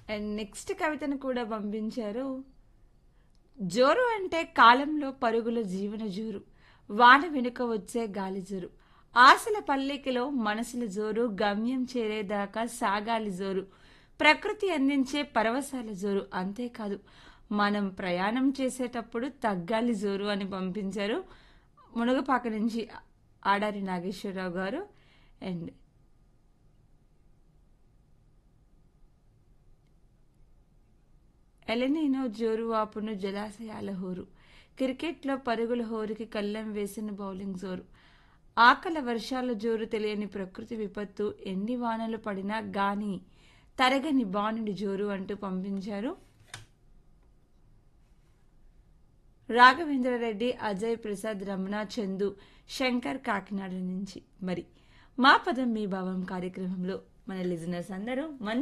and next కవితను కూడా పంపించారు జోరు అంటే కాలంలో పరుగుల జీవన జోరు వాన వెనుక వచ్చే గాలి జోరు ఆశల పల్లికలో మనసుల జోరు గమ్యం చేరేదాకా సాగాలి జోరు ప్రకృతి అందించే పరవశాల జోరు అంతేకాదు మనం ప్రయాణం చేసేటప్పుడు తగ్గాలి జోరు అని పంపించారు మునగపాక నుంచి ఆడారి నాగేశ్వరరావు గారు అండ్ ఎలనీనో జోరు వాపును జలాశయాల హోరు క్రికెట్లో పరుగుల హోరుకి కళ్ళెం వేసిన బౌలింగ్ జోరు ఆకల వర్షాల జోరు తెలియని ప్రకృతి విపత్తు ఎన్ని వానలు పడినా గాని తరగని బాణుడి జోరు అంటూ పంపించారు రాఘవేంద్రరెడ్డి అజయ్ ప్రసాద్ రమణ చందు శంకర్ కాకినాడ నుంచి మరి మా పదం మీ భావం కార్యక్రమంలో మన లిజనర్స్ అందరూ మంచి